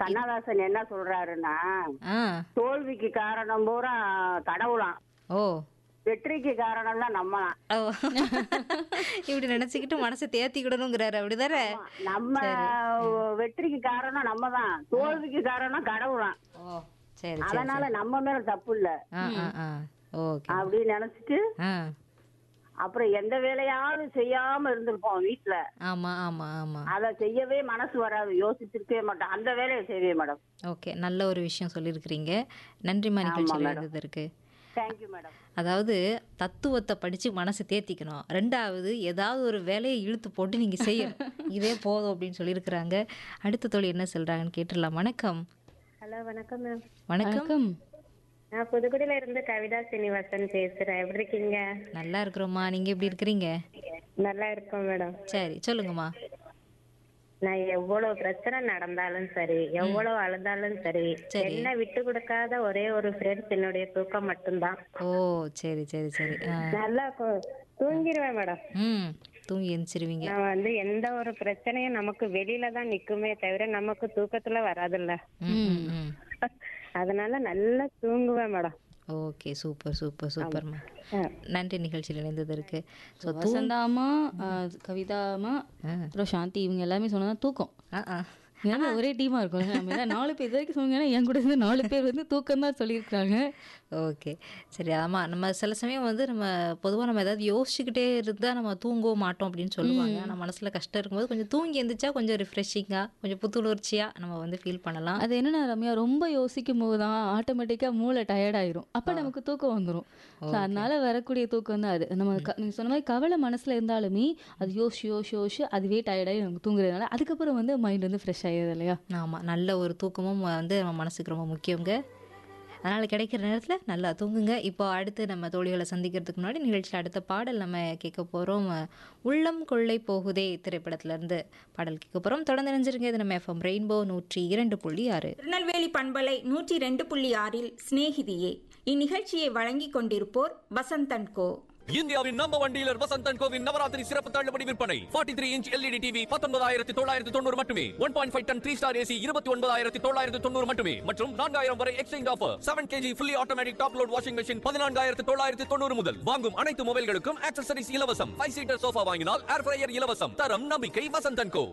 கண்ணதாசன் என்ன சொல்றாருன்னா ஆ தோல்விக்கு காரணம் பூரா கடவுளாம் ஓ வெற்றிக்கு காரணம் தான் நம்மளாம் ஓ. இப்படி நினைச்சுக்கிட்டு மனசை தேத்திக்கிடணுங்கிறாரு அப்படிதானே நம்ம வெற்றிக்கு காரணம் நம்ம தான் தோல்விக்கு காரணம் கடவுளாம் ஓ சரி சரி அதனால நம்ம மேல தப்பு இல்ல ஆ ஆ ஆ ஓகே அப்படின்னு நினைச்சிட்டு ஆ அப்புறம் எந்த வேலையாவது செய்யாம இருந்திருப்போம் வீட்டுல ஆமா ஆமா ஆமா அத செய்யவே மனசு வராது யோசிச்சிருக்கவே மாட்டோம் அந்த வேலையை செய்வே மேடம் ஓகே நல்ல ஒரு விஷயம் சொல்லியிருக்கிறீங்க நன்றிம்மா நிகழ்ச்சியில் இருந்ததற்கு தேங்க்யூ மேடம் அதாவது தத்துவத்தை படித்து மனசை தேத்திக்கணும் ரெண்டாவது ஏதாவது ஒரு வேலையை இழுத்து போட்டு நீங்கள் செய்யணும் இதே போதும் அப்படின்னு சொல்லியிருக்கிறாங்க அடுத்த தோழி என்ன சொல்கிறாங்கன்னு கேட்டுடலாம் வணக்கம் ஹலோ வணக்கம் மேம் வணக்கம் வணக்கம் நான் புதுக்குடியில இருந்து கவிதா சீனிவாசன் பேசுறேன் எப்படி இருக்கீங்க நல்லா இருக்கிறோம்மா நீங்கள் எப்படி இருக்கிறீங்க நல்லா இருக்கோம் மேடம் சரி சொல்லுங்கம்மா நான் எவ்வளவு பிரச்சனை நடந்தாலும் சரி எவ்வளவு அழுதாலும் சரி சரி. என்ன விட்டு கொடுக்காத ஒரே ஒரு ஃப்ரெண்ட்ஸ் என்னுடைய தூக்கம் மட்டும்தான் ஓ சரி சரி சரி ஆ நல்லா கு- தூங்கிடுவேன் மேடம் ம் தூங்கி எந்திரிச்சிருவீங்க நான் வந்து எந்த ஒரு பிரச்சனையும் நமக்கு வெளியில தான் நிக்குமே தவிர நமக்கு தூக்கத்துல வராதுல்ல ம் ம், ம் அதனால நல்லா தூங்குவேன் மேடம் ஓகே சூப்பர் சூப்பர் சூப்பர்மா நன்றி நிகழ்ச்சியில் இணைந்ததற்கு ஸோ வசந்தாமா கவிதாமா அப்புறம் சாந்தி இவங்க எல்லாமே சொன்னதா தூக்கம் ஆ ஆ எல்லாமே ஒரே டீமா இருக்கும் நம்ம எல்லாம் நாலு பேர் இது வரைக்கும் சொன்னீங்கன்னா என் கூட இருந்து நாலு பேர் வந்து தூக்கம் தான் சொல்லியிருக்காங்க ஓகே சரி ஆமாம் நம்ம சில சமயம் வந்து நம்ம பொதுவாக நம்ம ஏதாவது யோசிச்சுக்கிட்டே இருந்தால் நம்ம தூங்கவும் மாட்டோம் அப்படின்னு சொல்லுவாங்க ஆனால் மனசில் கஷ்டம் இருக்கும்போது கொஞ்சம் தூங்கி எந்திரிச்சா கொஞ்சம் ரிஃப்ரெஷிங்காக கொஞ்சம் புத்துணர்ச்சியாக நம்ம வந்து ஃபீல் பண்ணலாம் அது என்னன்னா ரம்யா ரொம்ப யோசிக்கும் போது தான் ஆட்டோமேட்டிக்காக மூளை டயர்ட் ஆயிரும் அப்போ நமக்கு தூக்கம் வந்துடும் ஸோ அதனால வரக்கூடிய தூக்கம் தான் அது நம்ம க- நீங்க சொன்ன மாதிரி கவலை மனசுல இருந்தாலுமே அது யோசி யோசி யோசி அதுவே டயர்டாகி நமக்கு தூங்குறதுனால அதுக்கப்புறம் வந்து மைண்ட் வந்து ஃப்ரெஷ் ஆயிடுது இல்லையா ஆமாம் நல்ல ஒரு தூக்கமும் வந்து நம்ம மனசுக்கு ரொம்ப முக்கியங்க அதனால் கிடைக்கிற நேரத்தில் நல்லா தூங்குங்க இப்போ அடுத்து நம்ம தோழிகளை சந்திக்கிறதுக்கு முன்னாடி நிகழ்ச்சியில் அடுத்த பாடல் நம்ம கேட்க போகிறோம் உள்ளம் கொள்ளை போகுதே திரைப்படத்திலேருந்து பாடல் கேட்க போகிறோம் தொடர்ந்து நினைஞ்சிருங்க இது நம்ம எஃப்எம் ரெயின்போ நூற்றி இரண்டு புள்ளி ஆறு திருநெல்வேலி பண்பலை நூற்றி ரெண்டு புள்ளி ஆறில் சிநேகிதியே இந்நிகழ்ச்சியை வழங்கிக் கொண்டிருப்போர் வசந்தன் கோ இந்தியாவின் நம்பர் ஒன் டீலர் வசந்தன் கோவின் நவராத்திரி சிறப்பு தள்ளுபடி விற்பனை 43 த்ரீ இன்ச் எல்இடி டிவி பத்தொன்பதாயிரத்தி தொள்ளாயிரத்தி தொண்ணூறு மட்டுமே one point five ton three star AC இருபத்தி ஒன்பதாயிரத்தி தொள்ளாயிரத்தி தொண்ணூறு மட்டுமே மற்றும் நான்காயிரம் வரை exchange offer seven KG fully automatic top load washing machine பதினான்காயிரத்தி தொள்ளாயிரத்தி தொண்ணூறு முதல் வாங்கும் அனைத்து மொபைல்களுக்கும் ஆக்சசரிஸ் இலவசம் ஃபைவ் சீட்டர் சோஃபா வாங்கினால் ஏர் ஃப்ரையர் இலவசம் தரம் நம்பிக்கை வசந்தன் கோ